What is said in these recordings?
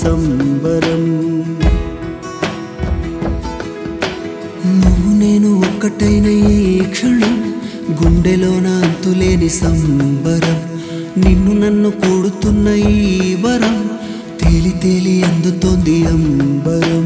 సంబరం నువ్వు నేను ఒక్కటైన ఈ క్షణం గుండెలోన అంతులేని సంబరం నిన్ను నన్ను కూడుతున్న ఈ వరం తేలి తేలి అందుతోంది అంబరం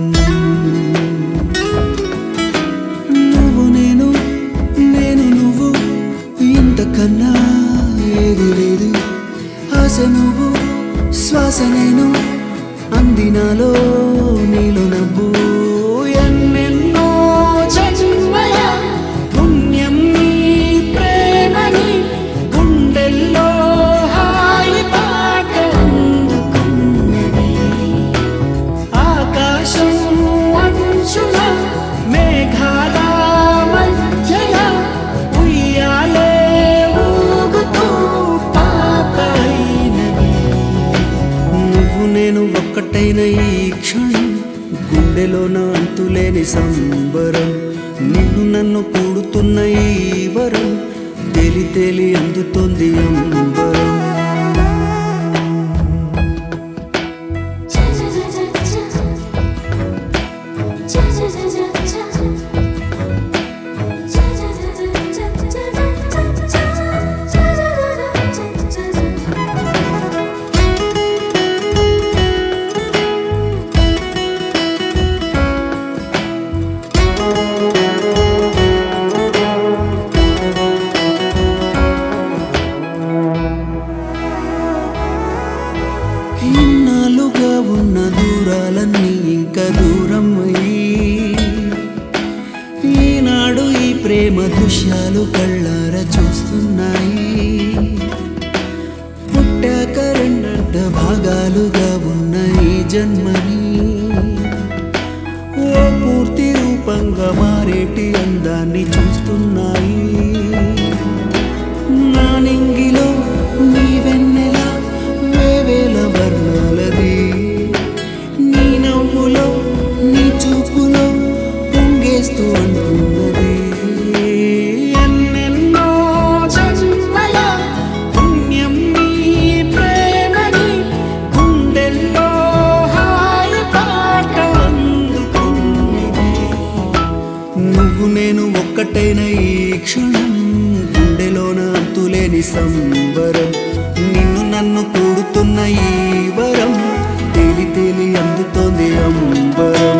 నువ్వు నేను నేను నువ్వు ఇంతకన్నా ఏది లేదు ఆశ నువ్వు శ్వాస నేను అందినాలో నీలో నవ్వు ఎన్నెన్నో జన్మల పుణ్యం నీ ప్రేమని గుండెల్లో హాయి పాట అందుకున్నది ఆకాశం అంచుల మేఘాల మధ్యల ఉయ్యాలే ఊగుతూ పాపైనది నువ్వు నేను ఒక్కటైన ఈ క్షణం గుండెలోన అంతులేని సంబరం నిన్ను నన్ను కూడుతున్న ఈ వరం తేలి తేలి అందుతోంది అంబరం ఇన్నాళ్ళుగా ఉన్న దూరాలన్నీ ఇంకా దూరం అయ్యి ఈనాడు ఈ ప్రేమ దృశ్యాలు కళ్ళార చూస్తున్నాయి పుట్టాక రెండంట భాగాలుగా ఉన్న ఈ జన్మని ఓ పూర్తి రూపంగా మారేటి అందాన్ని చూస్తున్నాయి నా నింగిలో నీ వెన్నెల వేవేల వర్ణాలది నీ నవ్వులో నీ చూపులో పొంగేస్తూ అంటున్నది ఎన్నెన్నో జన్మల పుణ్యం నీ ప్రేమని గుండెల్లో హాయి పాట అందుకున్నది నువ్వు నేను ఒక్కటైన ఈ క్షణం గుండెలోన అంతులేని సంబరం నిన్ను నన్ను కూడుతున్న ఈ వరం తేలి తేలి అందుతోంది అంబరం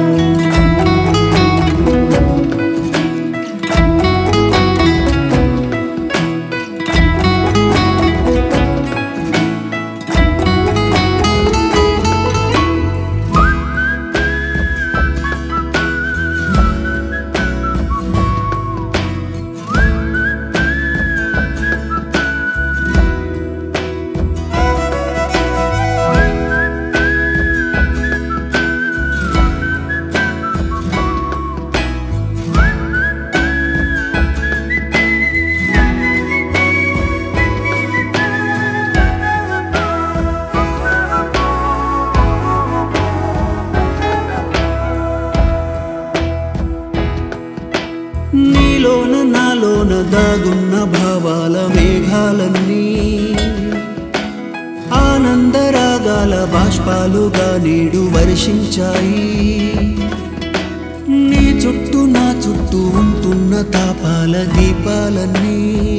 నీలోన నాలోన దాగున్న భావాల మేఘాలన్నీ ఆనందరాగాల బాష్పాలుగా నేడు వర్షించాయి నీ చుట్టూ నా చుట్టూ ఉంటున్న తాపాల దీపాలన్నీ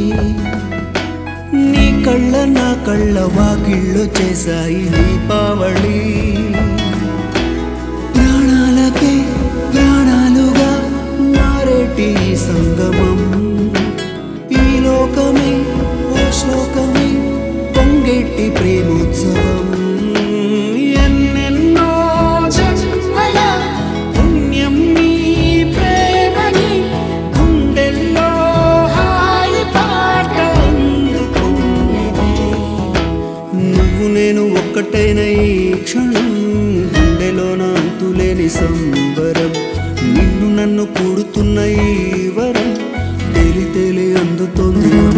నీ కళ్ళ నా కళ్ళ వాకిళ్ళు చేశాయి దీపావళి ప్రాణాలకే ప్రాణాలుగా మారేటి ఈ సంగమం ఈ లోకమే ఓ శ్లోకమే పొంగెట్టి ప్రేమోత్సవం ఎన్నెన్నో జన్మల పుణ్యం నీ ప్రేమని గుండెల్లో హాయి పాట అందుకున్నది నువ్వు నేను ఒక్కటైన ఈ క్షణం గుండెలోన అంతులేని సంబరం నిన్ను నన్ను కూడుతున్న ఈ వరం తేలి తేలి అందుతోంది